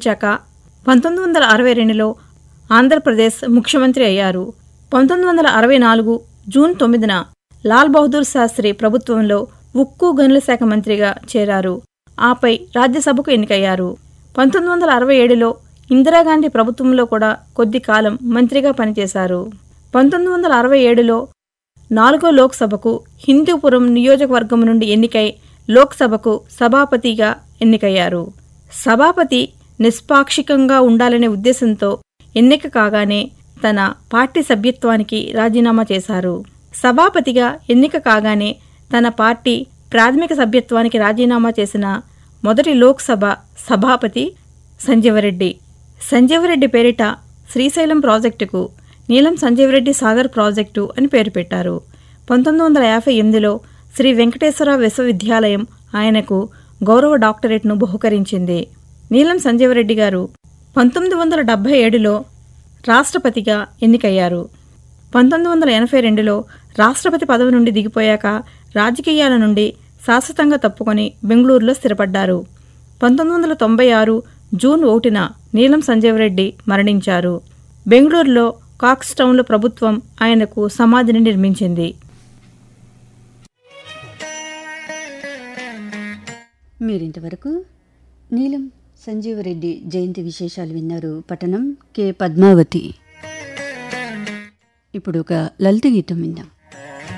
లభించాక పంతొమ్మిది వందల అరవై రెండులో ఆంధ్రప్రదేశ్ ముఖ్యమంత్రి అయ్యారు పంతొమ్మిది వందల అరవై నాలుగు జూన్ తొమ్మిదిన లాల్ బహదూర్ శాస్త్రి ప్రభుత్వంలో ఉక్కు గనుల శాఖ మంత్రిగా చేరారు ఆపై రాజ్యసభకు ఎన్నికయ్యారు పంతొమ్మిది వందల అరవై ఏడులో ఇందిరాగాంధీ ప్రభుత్వంలో కూడా కొద్ది కాలం మంత్రిగా పనిచేశారు పంతొమ్మిది వందల అరవై ఏడులో నాలుగో లోక్సభకు హిందూపురం నియోజకవర్గం నుండి ఎన్నికై లోక్సభకు సభాపతిగా ఎన్నికయ్యారు సభాపతి నిష్పాక్షికంగా ఉండాలనే ఉద్దేశంతో ఎన్నిక కాగానే తన పార్టీ సభ్యత్వానికి రాజీనామా చేశారు సభాపతిగా ఎన్నిక కాగానే తన పార్టీ ప్రాథమిక సభ్యత్వానికి రాజీనామా చేసిన మొదటి లోక్సభ సభాపతి సంజీవరెడ్డి సంజీవరెడ్డి పేరిట శ్రీశైలం ప్రాజెక్టుకు నీలం సంజీవరెడ్డి సాగర్ ప్రాజెక్టు అని పేరు పెట్టారు పంతొమ్మిది వందల యాభై ఎనిమిదిలో శ్రీ వెంకటేశ్వర విశ్వవిద్యాలయం ఆయనకు గౌరవ డాక్టరేట్ను బహుకరించింది నీలం సంజీవరెడ్డి గారు పంతొమ్మిది వందల డెబ్బై ఏడులో రాష్ట్రపతిగా ఎన్నికయ్యారు పంతొమ్మిది వందల ఎనభై రెండులో రాష్ట్రపతి పదవి నుండి దిగిపోయాక రాజకీయాల నుండి శాశ్వతంగా తప్పుకొని బెంగళూరులో స్థిరపడ్డారు పంతొమ్మిది వందల తొంభై ఆరు జూన్ ఒకటిన నీలం సంజీవరెడ్డి మరణించారు బెంగళూరులో కాక్స్ టౌన్లో ప్రభుత్వం ఆయనకు సమాధిని నిర్మించింది మీరింతవరకు నీలం సంజీవరెడ్డి జయంతి విశేషాలు విన్నారు పట్టణం కె పద్మావతి ఇప్పుడు ఒక లలిత గీతం విందాం